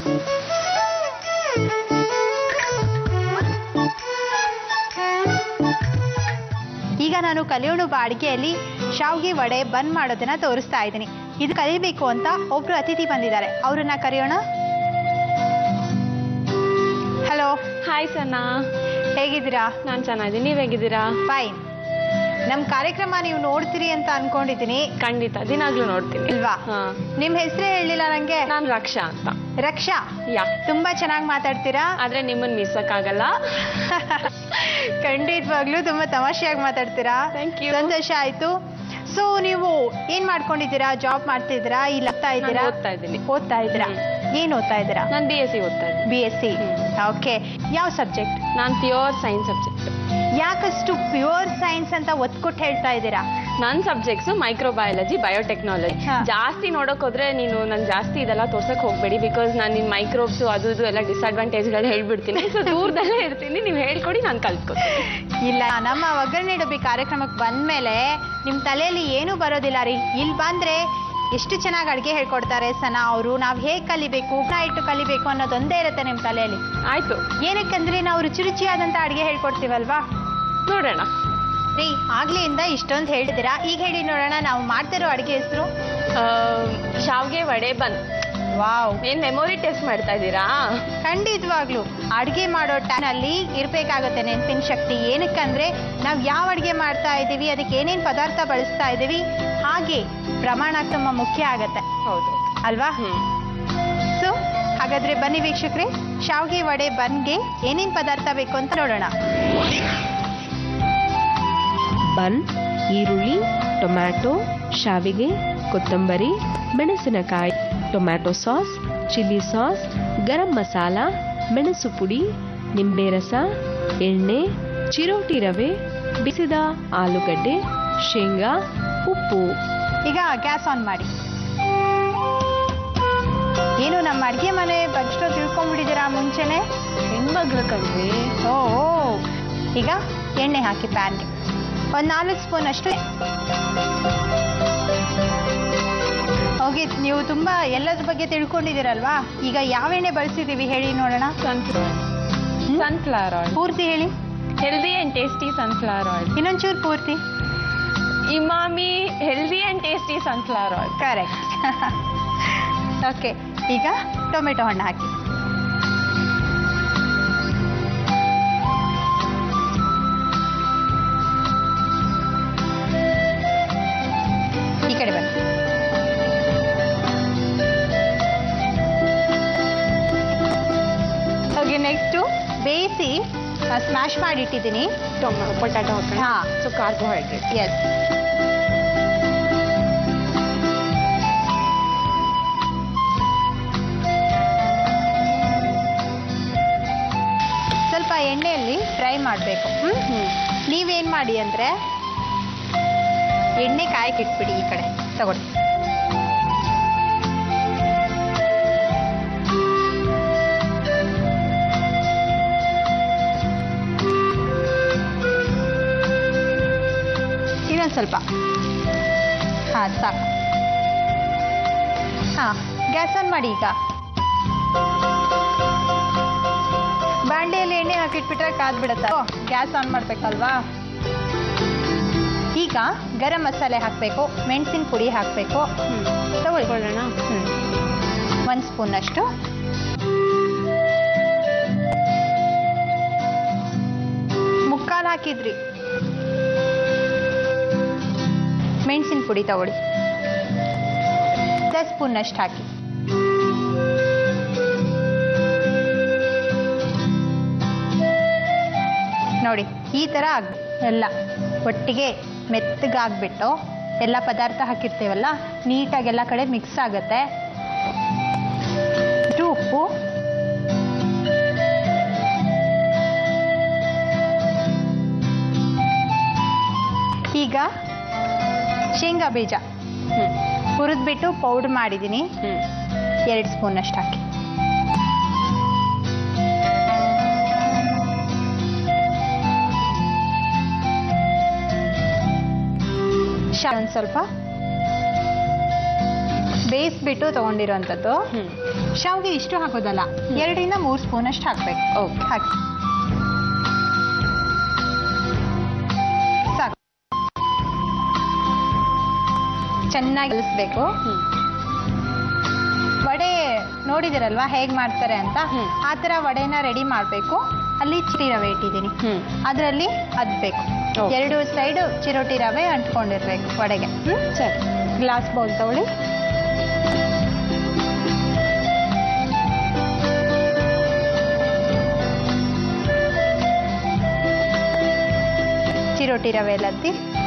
ಈಗ ನಾನು ಕಲಿಯೋಣುಬ ಅಡಿಗೆಯಲ್ಲಿ ಶಾವ್ಗೆ ವಡೆ ಬಂದ್ ಮಾಡೋದನ್ನ ತೋರಿಸ್ತಾ ಇದ್ದೀನಿ ಇದು ಕಲಿಬೇಕು ಅಂತ ಒಬ್ರು ಅತಿಥಿ ಬಂದಿದ್ದಾರೆ ಅವ್ರನ್ನ ಕರೆಯೋಣ ಹಲೋ ಹಾಯ್ ಸನಾ ಹೇಗಿದ್ದೀರಾ ನಾನು ಚೆನ್ನಾಗಿದ್ದೀನಿ ನೀವು ಹೇಗಿದ್ದೀರಾ ಫೈನ್ ನಮ್ಮ ಕಾರ್ಯಕ್ರಮ ನೀವು ನೋಡ್ತೀರಿ ಅಂತ ಅನ್ಕೊಂಡಿದ್ದೀನಿ ಖಂಡಿತ ದಿನಾಗ್ಲೂ ನೋಡ್ತೀನಿ ಇಲ್ವಾ ಹಾ ನಿಮ್ ಹೆಸರೇ ಹೇಳಿಲ್ಲ ನಂಗೆ ನಾನು ರಕ್ಷಾ ಅಂತ ರಕ್ಷಾ ಯಾ ತುಂಬಾ ಚೆನ್ನಾಗಿ ಮಾತಾಡ್ತೀರಾ ಆದ್ರೆ ನಿಮ್ಮನ್ನ ಮೀಸಕ್ಕಾಗಲ್ಲ ಖಂಡಿತವಾಗ್ಲೂ ತುಂಬಾ ತಮಾಷೆಯಾಗಿ ಮಾತಾಡ್ತೀರಾ Thank you. ಸಂತೋಷ ಆಯ್ತು ಸೊ ನೀವು ಏನ್ ಮಾಡ್ಕೊಂಡಿದ್ದೀರಾ ಜಾಬ್ ಮಾಡ್ತಿದ್ದೀರಾ ಇಲ್ಲ ಓದ್ತಾ ಇದ್ದೀರಾ ನಾನು ಓದ್ತಾ ಇದ್ದೀನಿ ಓದ್ತಾ ಇದ್ದೀರಾ ಏನ್ ಓದ್ತಾ ಇದ್ದೀರಾ ನಾನು ಬಿ ಎಸ್ ಸಿ ಓದ್ತಾ ಇದ್ದೀನಿ ಬಿ ಎಸ್ ಸಿ ಓಕೆ ಯಾವ ಸಬ್ಜೆಕ್ಟ್ ನಾನು ಪ್ಯೂರ್ ಸೈನ್ಸ್ ಸಬ್ಜೆಕ್ಟ್ ಯಾಕಷ್ಟು ಪ್ಯೂರ್ ಸೈನ್ಸ್ ಅಂತ ಒತ್ತು ಕೊಟ್ಟು ಹೇಳ್ತಾ ಇದ್ದೀರಾ ನನ್ನ ಸಬ್ಜೆಕ್ಟ್ಸ್ ಮೈಕ್ರೋಬಯಾಲಜಿ ಬಯೋಟೆಕ್ನಾಲಜಿ ಹಾ. ಜಾಸ್ತಿ ನೋಡಕ್ ಹೋದ್ರೆ ನೀನು ನಾನು ಜಾಸ್ತಿ ಇದೆಲ್ಲ ತೋರ್ಸಕ್ ಹೋಗ್ಬೇಡಿ ಬಿಕಾಸ್ ನಾನು ನಿನ್ ಮೈಕ್ರೋಬ್ಸ್ ಅದು ಇದು ಎಲ್ಲ ಡಿಸ್ಅಡ್ವಾಂಟೇಜ್ಗಳು ಹೇಳ್ಬಿಡ್ತೀನಿ ಸೊ ದೂರದಲ್ಲೇ ಇರ್ತೀನಿ ನೀವು ಹೇಳ್ಕೊಡಿ ನಾನು ಕಲ್ತ್ಕೊತೀನಿ ಇಲ್ಲ ನಮ್ಮ ಒಗ್ಗರಣೆ ಡಬ್ಬಿ ಕಾರ್ಯಕ್ರಮಕ್ಕೆ ಬಂದ್ಮೇಲೆ ನಿಮ್ ತಲೆಯಲ್ಲಿ ಏನೂ ಬರೋದಿಲ್ಲ ರೀ ಇಲ್ಲಿ ಬಂದ್ರೆ ಎಷ್ಟು ಚೆನ್ನಾಗಿ ಅಡುಗೆ ಹೇಳ್ಕೊಡ್ತಾರೆ ಸನಾ ಅವರು ನಾವು ಹೇಗೆ ಕಲಿಬೇಕು ಉಪ್ಪ ಇಟ್ಟು ಕಲಿಬೇಕು ಅನ್ನೋದೊಂದೇ ಇರುತ್ತೆ ನಿಮ್ಮ ತಲೆಯಲ್ಲಿ ಆಯ್ತು ಏನಕ್ಕಂದ್ರೆ ನಾವು ರುಚಿ ರುಚಿಯಾದಂಥ ಅಡುಗೆ ಹೇಳ್ಕೊಡ್ತೀವಲ್ವಾ ನೋಡೋಣ ರೀ ಆಗ್ಲಿಂದ ಇಷ್ಟೊಂದು ಹೇಳಿದ್ದೀರಾ ಈಗ ಹೇಳಿ ನೋಡೋಣ ನಾವು ಮಾಡ್ತಿರೋ ಅಡುಗೆ ಹೆಸರು ಆ, ಶಾವ್ಗೆ ವಡೆ ಬಂದ್ ವಾವ್ ಏನ್ ಮೆಮೊರಿ ಟೆಸ್ಟ್ ಮಾಡ್ತಾ ಇದ್ದೀರಾ ಖಂಡಿತವಾಗ್ಲು ಅಡುಗೆ ಮಾಡೋ ಟೈಮಲ್ಲಿ ಇರಬೇಕಾಗುತ್ತೆ ನೆನಪಿನ ಶಕ್ತಿ ಏನಕ್ಕಂದ್ರೆ ನಾವು ಯಾವ ಅಡುಗೆ ಮಾಡ್ತಾ ಇದ್ದೀವಿ ಅದಕ್ಕೆ ಏನೇನು ಪದಾರ್ಥ ಬಳಸ್ತಾ ಇದ್ದೀವಿ ಹಾಗೆ ಪ್ರಮಾಣ ತುಂಬ ಮುಖ್ಯ ಆಗತ್ತೆ ಹೌದು ಅಲ್ವಾ ಹ್ಮ್ ಸೊ ಹಾಗಾದ್ರೆ ಬನ್ನಿ ವೀಕ್ಷಕರೇ ಶಾವ್ಗೆ ವಡೆ ಬನ್ಗೆ ಏನೇನು ಪದಾರ್ಥ ಬೇಕು ಅಂತ ನೋಡೋಣ ಬನ್ ಈರುಳ್ಳಿ ಟೊಮ್ಯಾಟೊ ಶಾವಿಗೆ ಕೊತ್ತಂಬರಿ ಮೆಣಸಿನಕಾಯಿ tomato sauce chilli sauce garam masala ಮೆಣಸು ಪುಡಿ ನಿಂಬೆ ರಸ ಎಣ್ಣೆ ಚಿರೋಟಿ ರವೆ ಬಿಸಿದ ಆಲೂಗಡ್ಡೆ ಶೇಂಗಾ ಉಪ್ಪು ಈಗ ಗ್ಯಾಸ್ ಆನ್ ಮಾಡಿ ಏನು ನಮ್ಮ ಅಡುಗೆ ಮನೆ ಬಗ್ಷ್ಟು ತಿಳ್ಕೊಂಡ್ಬಿಟ್ಟಿದ್ದೀರಾ ಮುಂಚೆನೆ ಹೆಣ್ಮಗ್ಳು ಕಣ್ರಿ ಓ ಓ. ಈಗ ಎಣ್ಣೆ ಹಾಕಿ ಪ್ಯಾನ್ಗೆ ಒಂದು ನಾಲ್ಕು ಸ್ಪೂನ್ ಅಷ್ಟು ಹೋಗಿ ನೀವು ತುಂಬ ಎಲ್ಲದ್ರ ಬಗ್ಗೆ ತಿಳ್ಕೊಂಡಿದ್ದೀರಲ್ವಾ ಈಗ ಯಾವ ಎಣ್ಣೆ ಬಳಸಿದ್ದೀವಿ ಹೇಳಿ ನೋಡೋಣ ಸನ್ಫ್ಲವರ್ ಹ್ಮ್? ಸನ್ಫ್ಲವರ್ ಆಯಿಲ್ ಪೂರ್ತಿ ಹೇಳಿ healthy and tasty sunflower oil ಇನ್ನೊಂಚೂರು ಪೂರ್ತಿ Emami healthy and tasty sunflower oil correct OK ಈಗ ಟೊಮೆಟೊ ಹಣ್ಣು ಹಾಕಿ ಈ ಕಡೆ ಬನ್ನಿ ಓಕೆ ನೆಕ್ಸ್ಟು ಬೇಯಿಸಿ ಸ್ಮ್ಯಾಶ್ ಮಾಡಿಟ್ಟಿದ್ದೀನಿ ಟೊಮೊ ಪೊಟ್ಯಾಟೊ ಹಾಕೋಣ ಹಾ. ಸೊ ಕಾರ್ಬೋಹೈಡ್ರೇಟ್ ಎಸ್ ಸ್ವಲ್ಪ ಎಣ್ಣೆಯಲ್ಲಿ ಫ್ರೈ ಮಾಡಬೇಕು ನೀವೇನು ಮಾಡಿ ಅಂದರೆ ಎಣ್ಣೆ ಕಾಯಕ್ಕೆ ಇಟ್ಬಿಡಿ ಈ ಕಡೆ ತಗೊಳ್ಳಿ ಇನ್ನೊಂದು ಸ್ವಲ್ಪ ಹಾಂ ಸಾಕು ಹಾಂ ಗ್ಯಾಸ್ ಆನ್ ಮಾಡಿ ಈಗ ಬಾಂಡೆಯಲ್ಲಿ ಎಣ್ಣೆ ಹಾಕಿಟ್ಬಿಟ್ರೆ ಕಾದ್ಬಿಡುತ್ತೆ ಗ್ಯಾಸ್ ಆನ್ ಮಾಡಬೇಕಲ್ವಾ ಈಗ ಗರಂ ಮಸಾಲೆ ಹಾಕಬೇಕು ಮೆಣಸಿನ ಪುಡಿ ಹಾಕಬೇಕು ತಗೊಳ್ಳಿ ಕೊಳ್ಳೋಣ ಹ್ಞೂ ಒಂದು ಸ್ಪೂನಷ್ಟು ಮುಕ್ಕಾಲು ಹಾಕಿದ್ರಿ ಮೆಣಸಿನ ಪುಡಿ ತಗೊಳ್ಳಿ ಅರ್ಧ ಸ್ಪೂನಷ್ಟು ಹಾಕಿ ನೋಡಿ ಈ ಥರ ಆಗ್ ಎಲ್ಲ ಒಟ್ಟಿಗೆ ಮೆತ್ತಗಾಗ್ಬಿಟ್ಟು ಎಲ್ಲ ಪದಾರ್ಥ ಹಾಕಿರ್ತೀವಲ್ಲ ನೀಟಾಗಿ ಎಲ್ಲ ಕಡೆ ಮಿಕ್ಸ್ ಆಗುತ್ತೆ ಇಷ್ಟು ಉಪ್ಪು ಈಗ ಶೇಂಗಾ ಬೀಜ ಹ್ಞೂ ಹುರಿದ್ಬಿಟ್ಟು ಪೌಡ್ರ್ ಮಾಡಿದ್ದೀನಿ ಹ್ಞೂ ಎರಡು ಸ್ಪೂನಷ್ಟು ಹಾಕಿ ಶಾ ಒಂದು ಸ್ವಲ್ಪ ಬೇಸ್ ಬೇಯಿಸ್ಬಿಟ್ಟು ತಗೊಂಡಿರೋಂಥದ್ದು ಹ್ಮ್ ಶಾವ್ಗೆ ಇಷ್ಟು ಹಾಕೋದಲ್ಲ ಎರಡರಿಂದ ಮೂರು ಸ್ಪೂನ್ ಅಷ್ಟು ಹಾಕ್ಬೇಕು ಓಕೆ ಹಾಕಿ ಸಾಕು ಚೆನ್ನಾಗಿ ಕಲಿಸ್ಬೇಕು ಹ್ಮ್ ವಡೆ ನೋಡಿದಿರಲ್ವಾ ಹೇಗೆ ಮಾಡ್ತಾರೆ ಅಂತ ಹ್ಮ್. ಆ ಥರ ವಡೆನ ರೆಡಿ ಮಾಡಬೇಕು ಅಲ್ಲಿ ಚಿಟಿ ರವೆ ಇಟ್ಟಿದ್ದೀನಿ ಹ್ಮ್ ಅದರಲ್ಲಿ ಅದ್ಬೇಕು Okay. ಎರಡು ಸೈಡು ಚಿರೋಟಿ ರವೆ ಅಂಟ್ಕೊಂಡಿರ್ಬೇಕು ವಡೆಗೆ ಹ್ಮ್? ಸರಿ ಗ್ಲಾಸ್ ಬೌಲ್ ತಗೊಳ್ಳಿ ಚಿರೋಟಿ ರವೆ ಲದ್ದಿ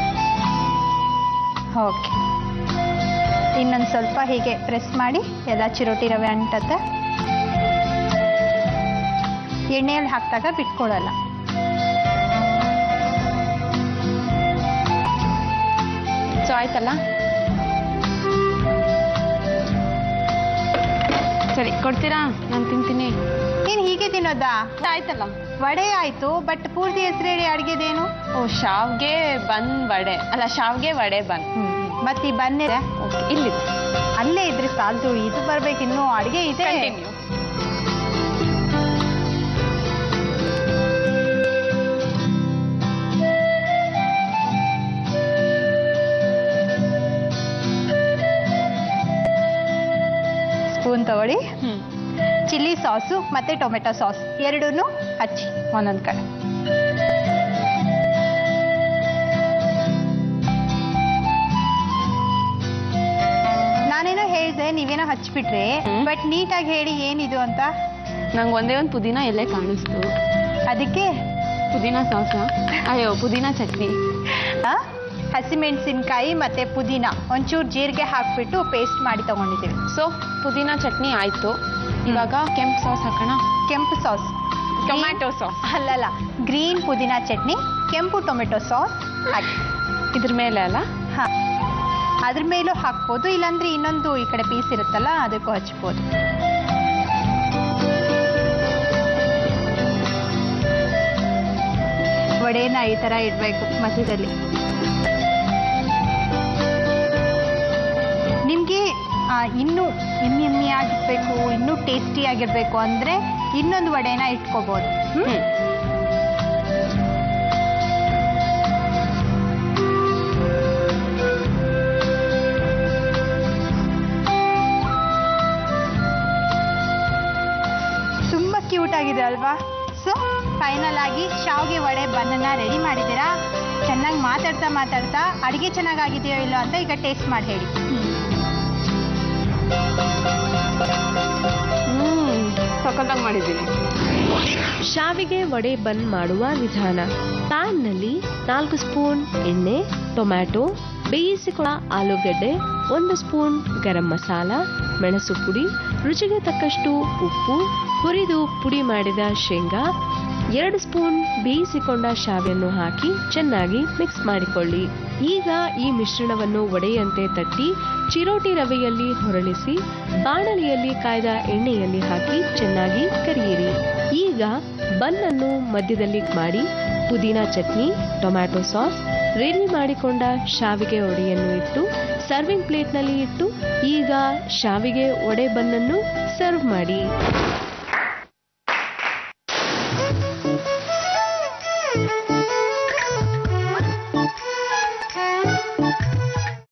ಓಕೆ ಇನ್ನೊಂದು ಸ್ವಲ್ಪ ಹೀಗೆ ಪ್ರೆಸ್ ಮಾಡಿ ಎಲ್ಲ ಚಿರೋಟಿ ರವೆ ಅಂಟತ್ತೆ ಎಣ್ಣೆಯಲ್ಲಿ ಹಾಕಿದಾಗ ಬಿಟ್ಕೊಡಲ್ಲ ಸೊ ಆಯ್ತಲ್ಲ ಸರಿ ಕೊಡ್ತೀರಾ ನಾನು ತಿಂತೀನಿ ನೀನು ಹೀಗೆ ತಿನ್ನೋದಾ ಆಯ್ತಲ್ಲ ವಡೆ ಆಯ್ತು ಬಟ್ ಪೂರ್ತಿ ಹೆಸರು ಹೇಳಿ ಅಡ್ಗೆದೇನು ಓ ಶಾವ್ಗೆ ಬನ್ ವಡೆ ಅಲ್ಲ ಶಾವ್ಗೆ ವಡೆ ಬನ್ ಮತ್ತೆ ಈ ಬನ್ನಿದೆ ಓಕೆ ಇಲ್ಲಿದೆ ಅಲ್ಲೇ ಇದ್ರೆ ಸಾಲದು ಇದು ಬರ್ಬೇಕು ಇನ್ನು ಅಡ್ಗೆ ಇದೆ ಕಂಟಿನ್ಯೂ ಸ್ಪೂನ್ ತಗೊಳ್ಳಿ ಹ್ಮ್ ಚಿಲ್ಲಿ ಸಾಸು ಮತ್ತೆ ಟೊಮೆಟೊ ಸಾಸ್ ಎರಡೂ ಹಚ್ಚಿ ಒಂದೊಂದು ಕಡೆ ನಾನೇನೋ ಹೇಳಿದೆ ನೀವೇನೋ ಹಚ್ಬಿಟ್ರಿ ಹ್ಮ್. ಬಟ್ ನೀಟಾಗಿ ಹೇಳಿ ಏನಿದು ಅಂತ ನಂಗೆ ಒಂದೇ ಒಂದು ಪುದೀನ ಎಲ್ಲೇ ಕಾಣಿಸ್ತು ಅದಕ್ಕೆ ಪುದೀನ ಸಾಸ ಅಯ್ಯೋ ಪುದೀನ ಚಟ್ನಿ ಆ, ಹಸಿಮೆಣಸಿನ್ಕಾಯಿ ಮತ್ತೆ ಪುದೀನ ಒಂಚೂರು ಜೀರಿಗೆ ಹಾಕ್ಬಿಟ್ಟು ಪೇಸ್ಟ್ ಮಾಡಿ ತಗೊಂಡಿದ್ದೀವಿ ಸೊ ಪುದೀನ ಚಟ್ನಿ ಆಯ್ತು ಇವಾಗ ಕೆಂಪು ಸಾಸ್ ಹಾಕೋಣ ಕೆಂಪು ಸಾಸ್ ಟೊಮ್ಯಾಟೊ ಸಾಸ್ ಅಲ್ಲಲ್ಲ ಗ್ರೀನ್ ಪುದೀನ ಚಟ್ನಿ ಕೆಂಪು ಟೊಮೆಟೊ ಸಾಸ್ ಹಾಕಿ ಇದ್ರ ಮೇಲೆ ಅಲ್ಲ ಹಾ ಅದ್ರ ಮೇಲೂ ಹಾಕ್ಬೋದು ಇಲ್ಲಾಂದ್ರೆ ಇನ್ನೊಂದು ಈ ಕಡೆ ಪೀಸ್ ಇರುತ್ತಲ್ಲ ಅದಕ್ಕೂ ಹಚ್ಬೋದು ವಡೆನ ಈ ತರ ಇಡಬೇಕು ಮಧ್ಯದಲ್ಲಿ ನಿಮಗೆ ಇನ್ನೂ ಎಮ್ಮಿ ಎಮ್ಮಿ ಆಗಿರ್ಬೇಕು ಇನ್ನೂ ಟೇಸ್ಟಿ ಆಗಿರ್ಬೇಕು ಅಂದ್ರೆ ಇನ್ನೊಂದು ವಡೆನ ಇಟ್ಕೋಬಹುದು ಹ್ಮ್ ಹ್ಮ್ ತುಂಬಾ ಕ್ಯೂಟ್ ಆಗಿದೆ ಅಲ್ವಾ ಸೊ ಫೈನಲ್ ಆಗಿ ಶಾವ್ಗೆ ವಡೆ ಬನ್ನನ್ನ ರೆಡಿ ಮಾಡಿದ್ದೀರಾ ಚೆನ್ನಾಗಿ ಮಾತಾಡ್ತಾ ಮಾತಾಡ್ತಾ ಅಡುಗೆ ಚೆನ್ನಾಗಾಗಿದೆಯೋ ಇಲ್ಲೋ ಅಂತ ಈಗ ಟೇಸ್ಟ್ ಮಾಡಿ ಹೇಳಿ ಹ್ಮ್ ಸಖತ್ತಾಗಿ ಮಾಡಿದ್ದೀನಿ ಶಾವಿಗೆ ವಡೆ ಬನ್ ಮಾಡುವ ವಿಧಾನ ಪ್ಯಾನ್ನಲ್ಲಿ ನಾಲ್ಕು ಸ್ಪೂನ್ ಎಣ್ಣೆ ಟೊಮ್ಯಾಟೊ ಬೇಯಿಸಿಕೊಂಡ ಆಲೂಗಡ್ಡೆ ಒಂದು ಸ್ಪೂನ್ ಗರಂ ಮಸಾಲ ಮೆಣಸು ಪುಡಿ ರುಚಿಗೆ ತಕ್ಕಷ್ಟು ಉಪ್ಪು ಹುರಿದು ಪುಡಿ ಮಾಡಿದ ಶೇಂಗಾ ಎರಡು ಸ್ಪೂನ್ ಬೇಯಿಸಿಕೊಂಡ ಶಾವಿಯನ್ನು ಹಾಕಿ ಚೆನ್ನಾಗಿ ಮಿಕ್ಸ್ ಮಾಡಿಕೊಳ್ಳಿ ಈಗ ಈ ಮಿಶ್ರಣವನ್ನು ಒಡೆಯಂತೆ ತಟ್ಟಿ ಚಿರೋಟಿ ರವೆಯಲ್ಲಿ ಹೊರಳಿಸಿ ಬಾಣಲಿಯಲ್ಲಿ ಕಾಯ್ದ ಎಣ್ಣೆಯಲ್ಲಿ ಹಾಕಿ ಚೆನ್ನಾಗಿ ಕರಿಯಿರಿ ಈಗ ಬನ್ ಅನ್ನು ಮಧ್ಯದಲ್ಲಿ ಮಾಡಿ ಪುದೀನ ಚಟ್ನಿ ಟೊಮ್ಯಾಟೊ ಸಾಸ್ ರೆಡಿ ಮಾಡಿಕೊಂಡ ಶಾವಿಗೆ ಒಡೆಯನ್ನು ಇಟ್ಟು ಸರ್ವಿಂಗ್ ಪ್ಲೇಟ್ನಲ್ಲಿ ಇಟ್ಟು ಈಗ ಶಾವಿಗೆ ಒಡೆ ಬನ್ನನ್ನು ಸರ್ವ್ ಮಾಡಿ